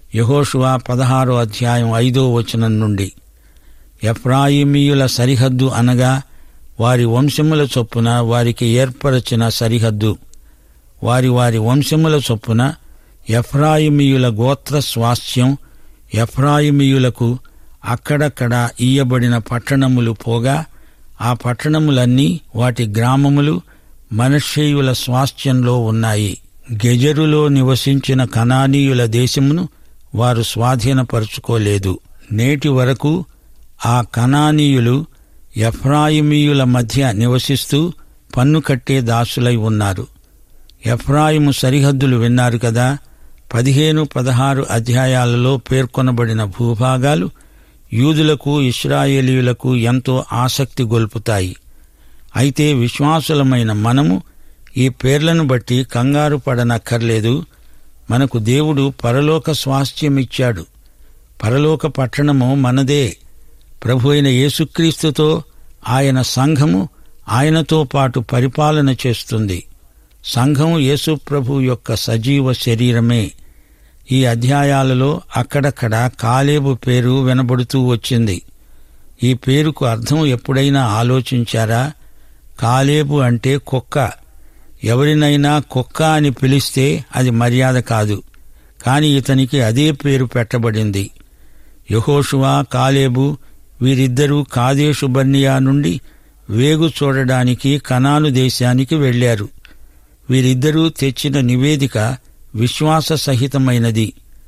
యహోషువా పదహారో అధ్యాయం ఐదో వచనం నుండి ఎఫ్రాయిమీయుల సరిహద్దు అనగా వారి వంశముల చొప్పున వారికి ఏర్పరచిన సరిహద్దు వారి వారి వంశముల చొప్పున ఎఫ్రాయిమీయుల గోత్ర స్వాస్థ్యం ఎఫ్రాయిమీయులకు అక్కడక్కడ ఇయ్యబడిన పట్టణములు పోగా ఆ పట్టణములన్నీ వాటి గ్రామములు మనషేయుల స్వాస్థ్యంలో ఉన్నాయి గెజరులో నివసించిన కనానీయుల దేశమును వారు స్వాధీనపరుచుకోలేదు నేటి వరకు ఆ కనానీయులు ఎఫ్రాయిమీయుల మధ్య నివసిస్తూ పన్ను కట్టే దాసులై ఉన్నారు ఎఫ్రాయిము సరిహద్దులు విన్నారు కదా పదిహేను పదహారు అధ్యాయాలలో పేర్కొనబడిన భూభాగాలు యూదులకు ఇస్రాయేలీయులకు ఎంతో ఆసక్తి గొల్పుతాయి అయితే విశ్వాసులమైన మనము ఈ పేర్లను బట్టి కంగారు పడనక్కర్లేదు మనకు దేవుడు పరలోక స్వాస్థ్యమిచ్చాడు పరలోక పట్టణము మనదే ప్రభు అయిన యేసుక్రీస్తుతో ఆయన సంఘము ఆయనతో పాటు పరిపాలన చేస్తుంది సంఘం యేసు ప్రభు యొక్క సజీవ శరీరమే ఈ అధ్యాయాలలో అక్కడక్కడ కాలేబు పేరు వినబడుతూ వచ్చింది ఈ పేరుకు అర్థం ఎప్పుడైనా ఆలోచించారా కాలేబు అంటే కుక్క ఎవరినైనా కుక్క అని పిలిస్తే అది మర్యాద కాదు కాని ఇతనికి అదే పేరు పెట్టబడింది యహోషువా కాలేబు వీరిద్దరూ కాదేశు బర్నియా నుండి వేగు చూడడానికి కనాను దేశానికి వెళ్లారు వీరిద్దరూ తెచ్చిన నివేదిక విశ్వాస సహితమైనది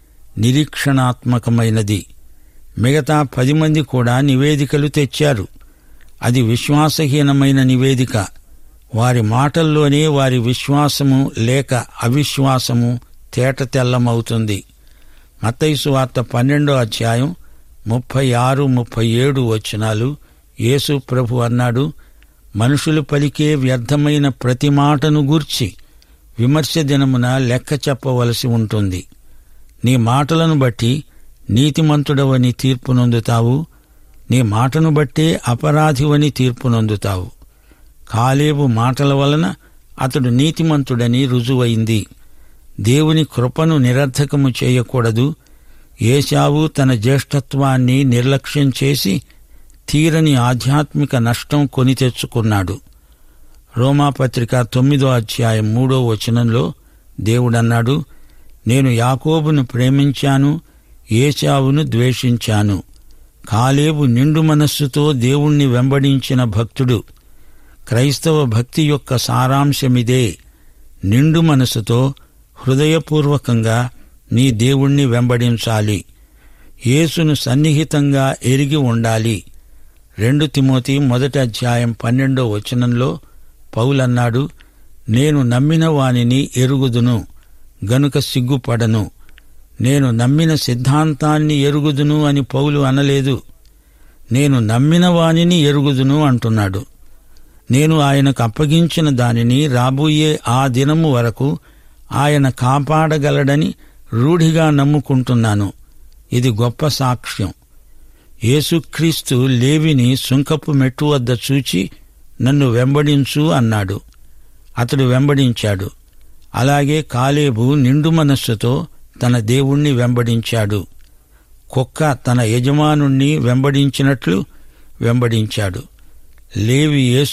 నిరీక్షణాత్మకమైనది మిగతా పది మంది కూడా నివేదికలు తెచ్చారు అది విశ్వాసహీనమైన నివేదిక వారి మాటల్లోనే వారి విశ్వాసము లేక అవిశ్వాసము తేట తెల్లమవుతుంది మత్తైసు వార్త పన్నెండో అధ్యాయం ముప్పై ఆరు ముప్పై ఏడు వచనాలు యేసు ప్రభు అన్నాడు మనుషులు పలికే వ్యర్థమైన ప్రతి మాటను గూర్చి విమర్శ దినమున లెక్క చెప్పవలసి ఉంటుంది నీ మాటలను బట్టి నీతిమంతుడవని తీర్పునొందుతావు నీ మాటను బట్టే అపరాధివని తీర్పునొందుతావు కాలేబు మాటల వలన అతడు నీతిమంతుడని రుజువైంది దేవుని కృపను నిరర్ధకము చేయకూడదు ఏశావు తన జ్యేష్ఠత్వాన్ని నిర్లక్ష్యం చేసి తీరని ఆధ్యాత్మిక నష్టం కొని తెచ్చుకున్నాడు రోమాపత్రిక తొమ్మిదో అధ్యాయం మూడో వచనంలో దేవుడన్నాడు నేను యాకోబును ప్రేమించాను ఏశావును ద్వేషించాను కాలేబు నిండు మనస్సుతో దేవుణ్ణి వెంబడించిన భక్తుడు క్రైస్తవ భక్తి యొక్క సారాంశమిదే నిండు మనసుతో హృదయపూర్వకంగా నీ దేవుణ్ణి వెంబడించాలి యేసును సన్నిహితంగా ఎరిగి ఉండాలి రెండు తిమోతి మొదటి అధ్యాయం పన్నెండో వచనంలో పౌలన్నాడు నేను నమ్మిన వానిని ఎరుగుదును గనుక సిగ్గుపడను నేను నమ్మిన సిద్ధాంతాన్ని ఎరుగుదును అని పౌలు అనలేదు నేను నమ్మిన వానిని ఎరుగుదును అంటున్నాడు నేను ఆయనకు అప్పగించిన దానిని రాబోయే ఆ దినము వరకు ఆయన కాపాడగలడని రూఢిగా నమ్ముకుంటున్నాను ఇది గొప్ప సాక్ష్యం యేసుక్రీస్తు లేవిని సుంకపు మెట్టు వద్ద చూచి నన్ను వెంబడించు అన్నాడు అతడు వెంబడించాడు అలాగే కాలేబు నిండు మనస్సుతో తన దేవుణ్ణి వెంబడించాడు కుక్క తన యజమానుణ్ణి వెంబడించినట్లు వెంబడించాడు లేవి యేసు